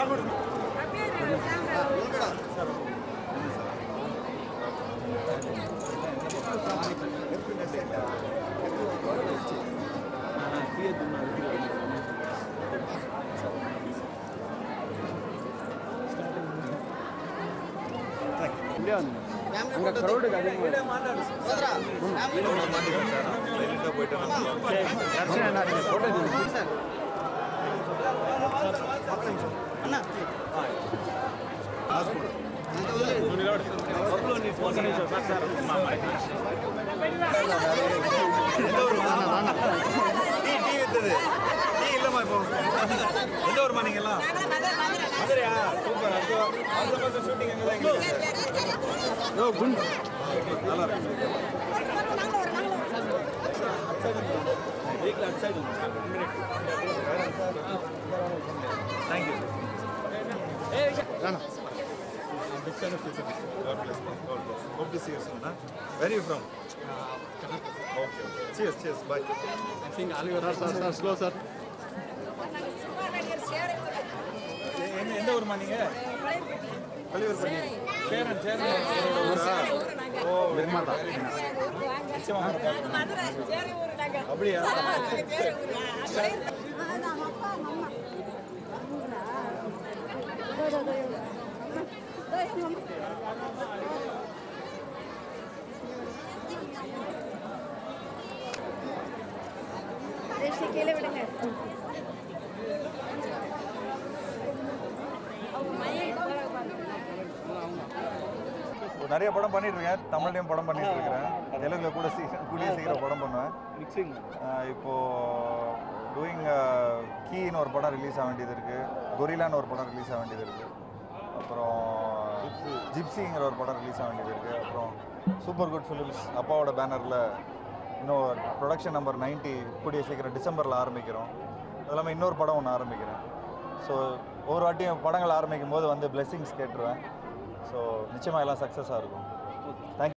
அங்கே க்ரௌடுக்கு அதிகமாக தர்ஷன் என்ன நீங்கள் ஃபோட்டோ எடுத்து டீ டீ வித்தது டீ இல்லைம்மா இப்போ எந்த ஊர்மா நீங்கெல்லாம் மதுரையா சூப்பர் அடுத்த அடுத்த மாதம் ஷூட்டிங் எங்கே தான் இங்கே ஓ குண்டு நல்லா இருக்கு thank you God bless you. God bless. Hope to see you soon. Huh? Where are you from? Okay. okay. Cheers, cheers. Bye. Sir sir slow sir எந்த எந்த ஊர்மா நீங்க பள்ளியூர்பட்டி சேரன் சேரன் ஊரா ஓ வெண்மாதா அப்படியா கீழே விடுங்க இப்போ நிறைய படம் பண்ணிட்டு இருக்கேன் தமிழ்லையும் படம் பண்ணிட்டு இருக்கிறேன் தெலுங்குல கூட சீக்கிரம் கூடிய சீக்கிரம் படம் பண்ணுவேன் மிக்சிங் ஆஹ் இப்போ டூயிங் கீன்னு ஒரு படம் ரிலீஸ் ஆக வேண்டியது இருக்கு கொரிலான்னு ஒரு படம் ரிலீஸ் ஆக வேண்டியது இருக்கு அப்புறம் ஜிப்சிங்கிற ஒரு படம் ரிலீஸ் ஆக வேண்டியது இருக்கு அப்புறம் சூப்பர் குட் ஃபிலிம்ஸ் அப்பாவோட பேனரில் இன்னும் ப்ரொடக்ஷன் நம்பர் 90 கூடிய சீக்கிரம் டிசம்பரில் ஆரம்பிக்கிறோம் அது இல்லாமல் இன்னொரு படம் ஒன்று ஆரம்பிக்கிறேன் ஸோ ஒவ்வொரு வாட்டியும் படங்கள் ஆரம்பிக்கும் போது வந்து பிளெஸிங்ஸ் கேட்டுருவேன் ஸோ நிச்சயமாக எல்லாம் சக்ஸஸாக இருக்கும் தேங்க்யூ